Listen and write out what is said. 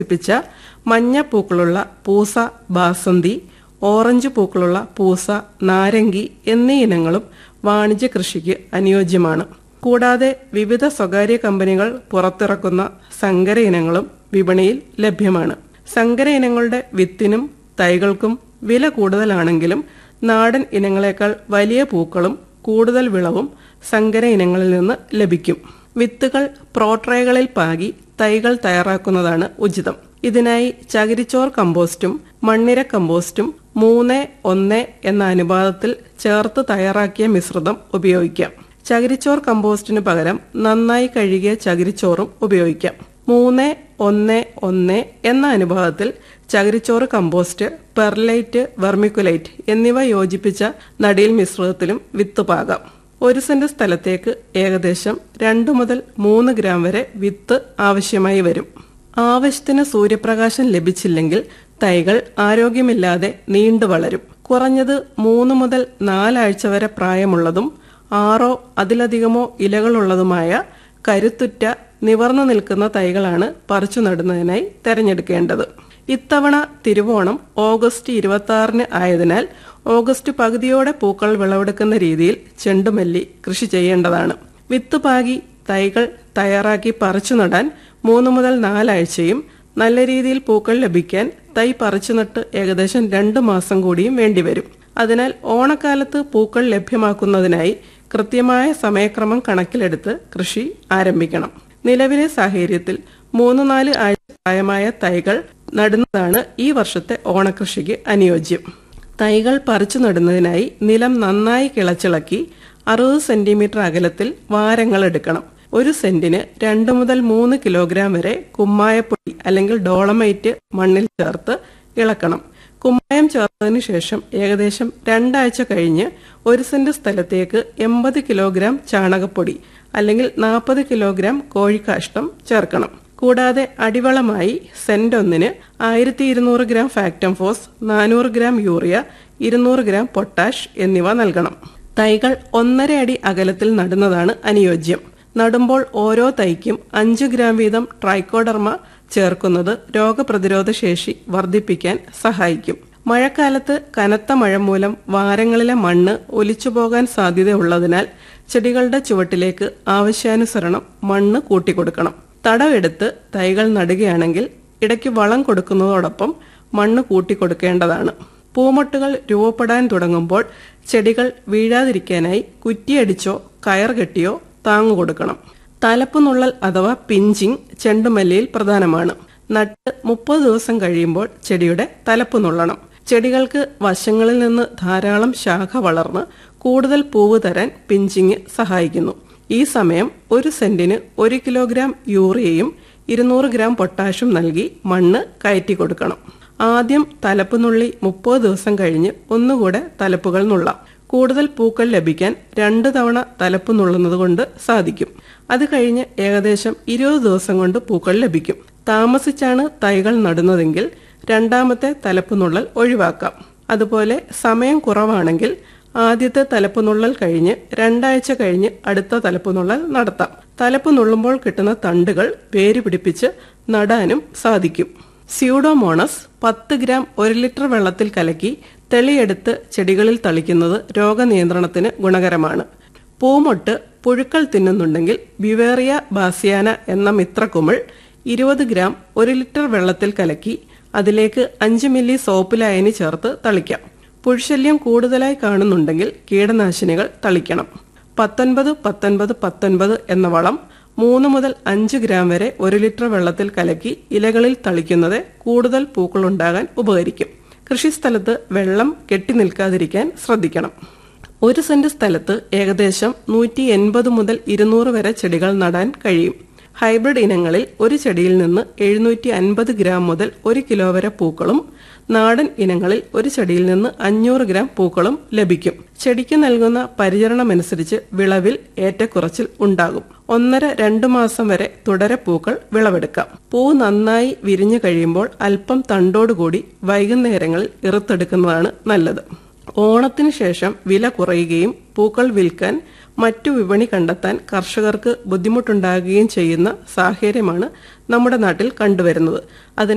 വികസിപ്പിച്ച മഞ്ഞ പൂക്കളുള്ള പൂസ ബാസന്തി ഓറഞ്ച് പൂക്കളുള്ള പൂസ നാരങ്ങി എന്നീ ഇനങ്ങളും വാണിജ്യ കൃഷിക്ക് അനുയോജ്യമാണ് കൂടാതെ വിവിധ സ്വകാര്യ കമ്പനികൾ പുറത്തിറക്കുന്ന സങ്കര ഇനങ്ങളും വിപണിയിൽ ലഭ്യമാണ് സങ്കര ഇനങ്ങളുടെ വിത്തിനും തൈകൾക്കും വില കൂടുതലാണെങ്കിലും നാടൻ ഇനങ്ങളെക്കാൾ വലിയ പൂക്കളും കൂടുതൽ വിളവും സങ്കര ഇനങ്ങളിൽ നിന്ന് ലഭിക്കും വിത്തുകൾ പ്രോട്രേകളിൽ പാകി തൈകൾ തയ്യാറാക്കുന്നതാണ് ഉചിതം ഇതിനായി ചകിരിച്ചോർ കമ്പോസ്റ്റും മണ്ണിര കമ്പോസ്റ്റും മൂന്ന് ഒന്ന് എന്ന അനുപാതത്തിൽ ചേർത്ത് തയ്യാറാക്കിയ മിശ്രിതം ഉപയോഗിക്കാം ചകിരിച്ചോർ കമ്പോസ്റ്റിന് പകരം നന്നായി കഴുകിയ ചകിരിച്ചോറും ഉപയോഗിക്കാം മൂന്ന് ഒന്ന് ഒന്ന് എന്ന അനുപാതത്തിൽ ചകിരിച്ചോറ് കമ്പോസ്റ്റ് പെർലൈറ്റ് വെർമിക്കുലൈറ്റ് എന്നിവ യോജിപ്പിച്ച നടിയിൽ മിശ്രിതത്തിലും വിത്ത് പാകാം ഒരു സെന്റ് സ്ഥലത്തേക്ക് ഏകദേശം രണ്ടു മുതൽ മൂന്ന് ഗ്രാം വരെ വിത്ത് ആവശ്യമായി വരും ആവശ്യത്തിന് സൂര്യപ്രകാശം ലഭിച്ചില്ലെങ്കിൽ തൈകൾ ആരോഗ്യമില്ലാതെ നീണ്ടു വളരും കുറഞ്ഞത് മൂന്ന് മുതൽ നാലാഴ്ച വരെ പ്രായമുള്ളതും ആറോ അതിലധികമോ ഇലകളുള്ളതുമായ കരുത്തുറ്റ നിവർന്നു നിൽക്കുന്ന തൈകളാണ് പറിച്ചു നടുന്നതിനായി തെരഞ്ഞെടുക്കേണ്ടത് ഇത്തവണ തിരുവോണം ഓഗസ്റ്റ് ഇരുപത്തി ആറിന് ആയതിനാൽ ഓഗസ്റ്റ് പകുതിയോടെ പൂക്കൾ വിളവെടുക്കുന്ന രീതിയിൽ ചെണ്ടുമല്ലി കൃഷി ചെയ്യേണ്ടതാണ് വിത്ത് പാകി തൈകൾ തയ്യാറാക്കി പറിച്ചു നടാൻ മൂന്ന് മുതൽ നാലാഴ്ചയും നല്ല രീതിയിൽ പൂക്കൾ ലഭിക്കാൻ തൈ പറിച്ചു നട്ട് ഏകദേശം രണ്ട് മാസം കൂടിയും വേണ്ടിവരും അതിനാൽ ഓണക്കാലത്ത് പൂക്കൾ ലഭ്യമാക്കുന്നതിനായി കൃത്യമായ സമയക്രമം കണക്കിലെടുത്ത് കൃഷി ആരംഭിക്കണം നിലവിലെ സാഹചര്യത്തിൽ മൂന്ന് നാല് ആഴ്ച പ്രായമായ തൈകൾ നടുന്നതാണ് ഈ വർഷത്തെ ഓണകൃഷിക്ക് അനുയോജ്യം തൈകൾ പറിച്ചു നടുന്നതിനായി നിലം നന്നായി കിളച്ചിളക്കി അറുപത് സെന്റിമീറ്റർ അകലത്തിൽ വാരങ്ങൾ എടുക്കണം ഒരു സെന്റിന് രണ്ട് മുതൽ മൂന്ന് കിലോഗ്രാം വരെ കുമ്മായപ്പൊടി അല്ലെങ്കിൽ ഡോളമൈറ്റ് മണ്ണിൽ ചേർത്ത് ഇളക്കണം കുമ്മായം ചേർത്തതിനു ശേഷം ഏകദേശം രണ്ടാഴ്ച കഴിഞ്ഞ് ഒരു സെന്റ് സ്ഥലത്തേക്ക് എൺപത് കിലോഗ്രാം ചാണകപ്പൊടി അല്ലെങ്കിൽ നാൽപ്പത് കിലോഗ്രാം കോഴിക്കാഷ്ടം ചേർക്കണം കൂടാതെ അടിവളമായി സെന്റ് ഒന്നിന് ആയിരത്തി ഇരുന്നൂറ് ഗ്രാം ഫാക്ടം ഫോസ് നാനൂറ് ഗ്രാം യൂറിയ ഇരുന്നൂറ് ഗ്രാം പൊട്ടാഷ് എന്നിവ നൽകണം തൈകൾ ഒന്നര അടി അകലത്തിൽ നടുന്നതാണ് അനുയോജ്യം നടുമ്പോൾ ഓരോ തൈക്കും അഞ്ച് ഗ്രാം വീതം ട്രൈക്കോഡർമ ചേർക്കുന്നത് രോഗപ്രതിരോധ ശേഷി വർദ്ധിപ്പിക്കാൻ സഹായിക്കും മഴക്കാലത്ത് കനത്ത മഴ മൂലം വാരങ്ങളിലെ മണ്ണ് ഒലിച്ചുപോകാൻ സാധ്യതയുള്ളതിനാൽ ചെടികളുടെ ചുവട്ടിലേക്ക് ആവശ്യാനുസരണം മണ്ണ് കൂട്ടിക്കൊടുക്കണം തടവെടുത്ത് തൈകൾ നടുകയാണെങ്കിൽ ഇടയ്ക്ക് വളം കൊടുക്കുന്നതോടൊപ്പം മണ്ണ് കൂട്ടിക്കൊടുക്കേണ്ടതാണ് പൂമൊട്ടുകൾ രൂപപ്പെടാൻ തുടങ്ങുമ്പോൾ ചെടികൾ വീഴാതിരിക്കാനായി കുറ്റിയടിച്ചോ കയർ കെട്ടിയോ താങ്ങു കൊടുക്കണം തലപ്പുനുള്ളൽ അഥവാ പിഞ്ചിങ് ചെണ്ടുമല്ലിയിൽ പ്രധാനമാണ് നട്ട് മുപ്പത് ദിവസം കഴിയുമ്പോൾ ചെടിയുടെ തലപ്പ് നുള്ളണം ചെടികൾക്ക് വശങ്ങളിൽ നിന്ന് ധാരാളം ശാഖ വളർന്ന് കൂടുതൽ പൂവ് തരാൻ പിഞ്ചിങ് സഹായിക്കുന്നു ഈ സമയം ഒരു സെന്റിന് ഒരു കിലോഗ്രാം യൂറിയയും ഇരുന്നൂറ് ഗ്രാം പൊട്ടാഷും നൽകി മണ്ണ് കയറ്റി കൊടുക്കണം ആദ്യം തലപ്പ് നുള്ളി മുപ്പത് ദിവസം കഴിഞ്ഞ് ഒന്നുകൂടെ തലപ്പുകൾ നുള്ളാം കൂടുതൽ പൂക്കൾ ലഭിക്കാൻ രണ്ട് തവണ തലപ്പ് നുള്ളുന്നത് കൊണ്ട് സാധിക്കും അത് കഴിഞ്ഞ് ഏകദേശം ഇരുപത് ദിവസം കൊണ്ട് പൂക്കൾ ലഭിക്കും താമസിച്ചാണ് തൈകൾ നടുന്നതെങ്കിൽ രണ്ടാമത്തെ തലപ്പ് നുള്ളൽ ഒഴിവാക്കാം അതുപോലെ സമയം കുറവാണെങ്കിൽ ആദ്യത്തെ തലപ്പ് നുള്ളൽ കഴിഞ്ഞ് രണ്ടാഴ്ച കഴിഞ്ഞ് അടുത്ത തലപ്പ് നുള്ളൽ നടത്താം തലപ്പ് നുള്ളുമ്പോൾ കിട്ടുന്ന തണ്ടുകൾ വേര് പിടിപ്പിച്ച് നടാനും സാധിക്കും സ്യൂഡോമോണസ് പത്ത് ഗ്രാം ഒരു ലിറ്റർ വെള്ളത്തിൽ കലക്കി തെളിയെടുത്ത് ചെടികളിൽ തളിക്കുന്നത് രോഗനിയന്ത്രണത്തിന് ഗുണകരമാണ് പൂമൊട്ട് പുഴുക്കൾ തിന്നുന്നുണ്ടെങ്കിൽ ബിവേറിയ ബാസിയാന എന്ന മിത്രക്കുമിൾ ഇരുപത് ഗ്രാം ഒരു ലിറ്റർ വെള്ളത്തിൽ കലക്കി അതിലേക്ക് അഞ്ച് മില്ലി സോപ്പ് ലായനി ചേർത്ത് തളിക്കാം പുഴുശല്യം കൂടുതലായി കാണുന്നുണ്ടെങ്കിൽ കീടനാശിനികൾ തളിക്കണം പത്തൊൻപത് പത്തൊൻപത് പത്തൊൻപത് എന്ന വളം മൂന്ന് മുതൽ അഞ്ച് ഗ്രാം വരെ ഒരു ലിറ്റർ വെള്ളത്തിൽ കലക്കി ഇലകളിൽ തളിക്കുന്നത് കൂടുതൽ പൂക്കളുണ്ടാകാൻ ഉപകരിക്കും കൃഷിസ്ഥലത്ത് വെള്ളം കെട്ടി നിൽക്കാതിരിക്കാൻ ശ്രദ്ധിക്കണം ഒരു സെന്റ് സ്ഥലത്ത് ഏകദേശം നൂറ്റി എൺപത് മുതൽ ഇരുന്നൂറ് വരെ ചെടികൾ നടാൻ കഴിയും ഹൈബ്രിഡ് ഇനങ്ങളിൽ ഒരു ചെടിയിൽ നിന്ന് എഴുന്നൂറ്റി അൻപത് ഗ്രാം മുതൽ ഒരു കിലോ വരെ പൂക്കളും നാടൻ ഇനങ്ങളിൽ ഒരു ചെടിയിൽ നിന്ന് അഞ്ഞൂറ് ഗ്രാം പൂക്കളും ലഭിക്കും ചെടിക്ക് നൽകുന്ന പരിചരണമനുസരിച്ച് വിളവിൽ ഏറ്റക്കുറച്ചിൽ ഉണ്ടാകും ഒന്നര രണ്ടു മാസം വരെ തുടരെ പൂക്കൾ വിളവെടുക്കാം പൂ നന്നായി വിരിഞ്ഞു കഴിയുമ്പോൾ അല്പം തണ്ടോടുകൂടി വൈകുന്നേരങ്ങളിൽ ഇറുത്തെടുക്കുന്നതാണ് നല്ലത് ഓണത്തിന് ശേഷം വില കുറയുകയും പൂക്കൾ വിൽക്കാൻ മറ്റു വിപണി കണ്ടെത്താൻ കർഷകർക്ക് ബുദ്ധിമുട്ടുണ്ടാകുകയും ചെയ്യുന്ന സാഹചര്യമാണ് നമ്മുടെ നാട്ടിൽ കണ്ടുവരുന്നത് അതിനാൽ